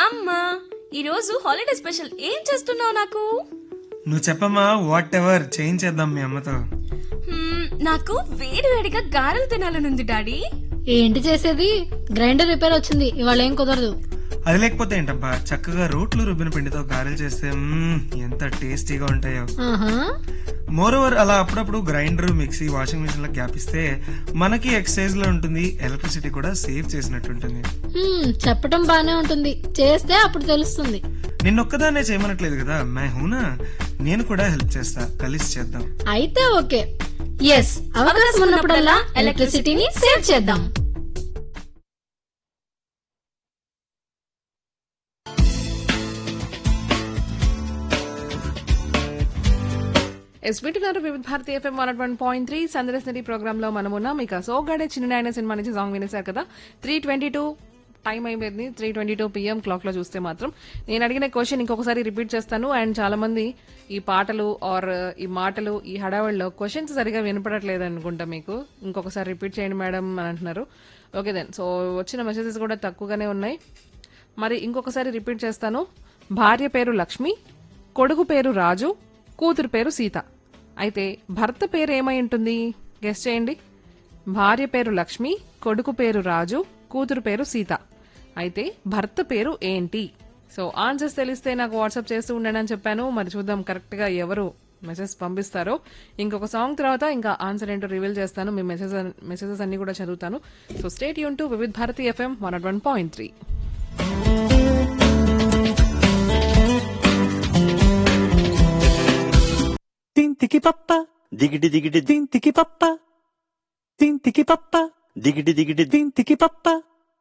అమ్మా ఈ రోజు హాలిడే స్పెషల్ ఏం చేస్తున్నావు నాకు నువ్వు చెప్పమ్మా వాట్ ఎవర్ చేయించేద్దాం మీ అమ్మతో హ్మ్, నాకు వేడి వేడిగా గారెలు తినాలనుంది డాడీ ఏంటి చేసేది గ్రైండర్ రిపేర్ వచ్చింది ఇవాళ ఏం కుదరదు అది లేకపోతే ఏంటబ్బా చక్కగా రోట్లు రుబ్బిన పిండితో గారెలు చేస్తే మ్మ్, ఎంత టేస్టీగా ఉంటాయో ఆహా మోర్ ఓవర్ అలా అప్పుడప్పుడు గ్రైండర్ మిక్సీ వాషింగ్ మిషన్ లో గ్యాప్ ఇస్తే మనకి ఎక్సైజ్ లో ఉంటుంది ఎలక్ట్రిసిటీ కూడా సేవ్ చేసినట్టు ఉంటుంది హ్మ్, చెప్పటం బానే ఉంటుంది చేస్తే అప్పుడు తెలుస్తుంది నిన్నొక్కదాన్నే చేయమనట్లేదు కదా మై హూనా నేను కూడా హెల్ప్ చేస్తా కలిసి చేద్దాం అయితే ఓకే ఎస్ అవకాశం ఉన్నప్పుడల్లా ఎలక్ట్రిసిటీని సేవ్ చేద్దాం ఎస్ వింటున్నారు Vividh Bharati FM one one point three సందర్శనరీ ప్రోగ్రామ్ లో మనమున్న మీకు సోగాడే చిన్న ఆయన సినిమా నుంచి సాంగ్ వినేశారు కదా త్రీ ట్వంటీ టూ టైం అయిపోయింది three twenty two PM clock లో చూస్తే మాత్రం నేను అడిగిన క్వశ్చన్ ఇంకొకసారి రిపీట్ చేస్తాను అండ్ చాలా మంది ఈ పాటలు ఆర్ ఈ మాటలు ఈ హడావిడిలో క్వశ్చన్స్ సరిగా వినపడట్లేదు అనుకుంటా మీకు ఇంకొకసారి రిపీట్ చేయండి మేడం అని అంటున్నారు ఓకే దెన్ సో వచ్చిన మెసేజెస్ కూడా తక్కువగానే ఉన్నాయి మరి ఇంకొకసారి రిపీట్ చేస్తాను భార్య పేరు లక్ష్మి కొడుకు పేరు రాజు కూతురు పేరు సీత అయితే భర్త పేరు ఏమై ఉంటుంది గెస్ చేయండి భార్య పేరు లక్ష్మి కొడుకు పేరు రాజు కూతురు పేరు సీత అయితే భర్త పేరు ఏంటి సో ఆన్సర్స్ తెలిస్తే నాకు వాట్సాప్ చేస్తూ ఉండండి అని చెప్పాను మరి చూద్దాం కరెక్ట్ గా ఎవరు మెసేజ్ పంపిస్తారో ఇంకొక సాంగ్ తర్వాత ఇంకా ఆన్సర్ ఏంటో రివీల్ చేస్తాను మీ మెసేజ్ మెసేజెస్ అన్ని కూడా చదువుతాను సో స్టేట్ యూన్ to Vividh Bharati FM one one point three తింతికి పప్ప దిగిడి దిగిడి దింతికి పప్ప తింతికి పప్ప దిగిడి దిగిడి దింతికి పప్ప